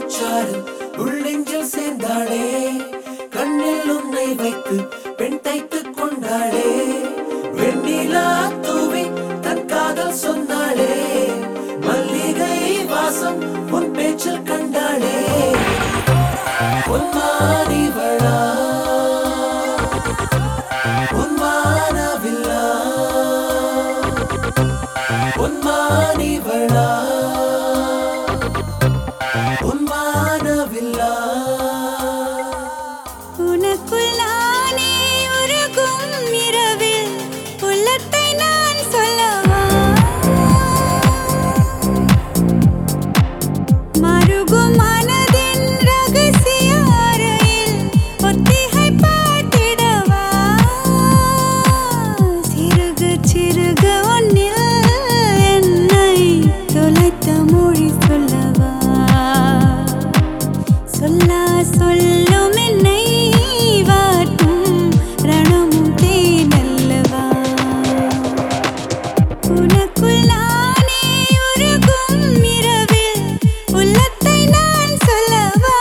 முத்துச்சாறு உள்ளெஞ்சில் சேர்ந்தாளே கண்ணில் உன்னை வைத்து பெண் தைத்துக் கொண்டாளே வெண்ணிலா தூவி தன் காதல் சொன்னாளே மல்லிகை வாசம் உன் பேச்சில் கண்டாளே பொன்மாரிவளா பொன்மானவில்லா பொன்மானிவளா பொன்மானவில்லா உனக்குள் நானே உருகும் இரவில் உள்ளத்தை நான் சொல்லவா மருகும் மனதின் ரகசிய அறையில் ஒத்திகை பார்த்திடவா சிறுக சிறுக உன்னில் என்னை தொலைத்த மொழி சொல்லவா சொல்லா சொல்லும் என்னை வாட்டும் ரணமும் தேனல்லவா உனக்குள் நானே உருகும் இரவில் உள்ளத்தை நான் சொல்லவா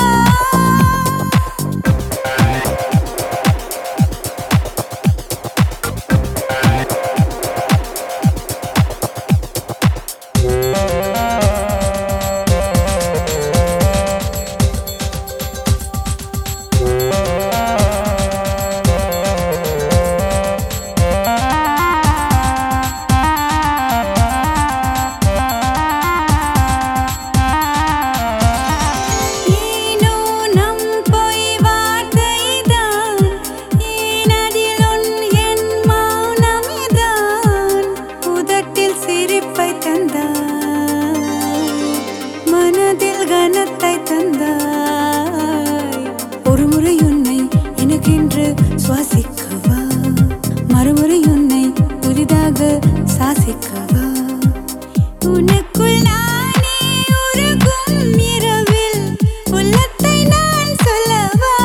ஏனோ நம் பொய் வார்த்தைதான் ஏனதில் உன் என் மௌனமிதான் உதட்டில் சிரிப்பை தந்தாய் மனதில் கனத்தை தந்தாய் ஒரு முறை உன்னை எனக்கென்று சுவாசிக்கவா மறுமுறை உன்னை புதிதாக சாசிக்கவா உனக்குள் நானே உருகும் இரவில் உள்ளத்தை நான் சொல்லவா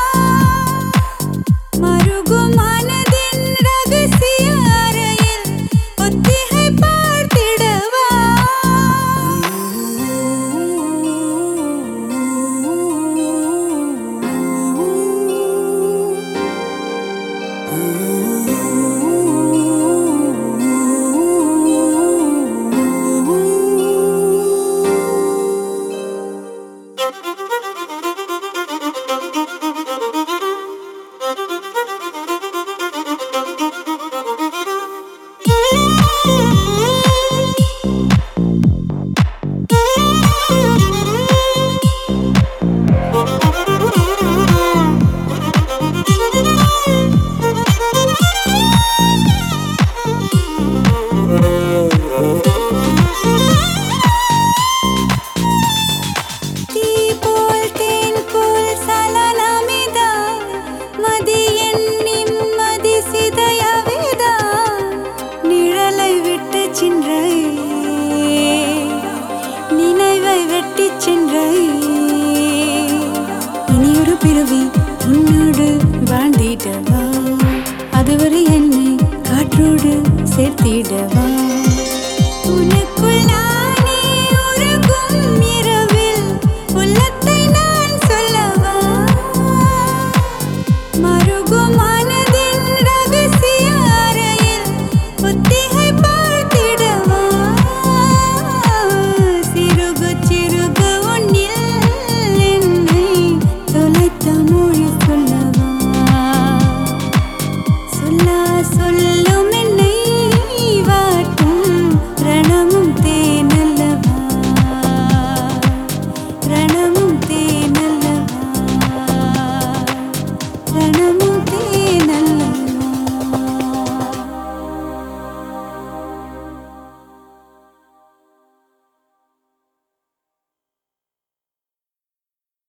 மருகும் மனதின் ரகசிய அறையில் ஒத்திகை பார்த்திடவா தீ போல் தேன் போல் சலனமிதா மதியன் நிம்மதி சிதையவிதா நிழலை விட்டு சென்றை நினைவை வெட்டி சென்றை இனியொரு பிறவி உன்னோடு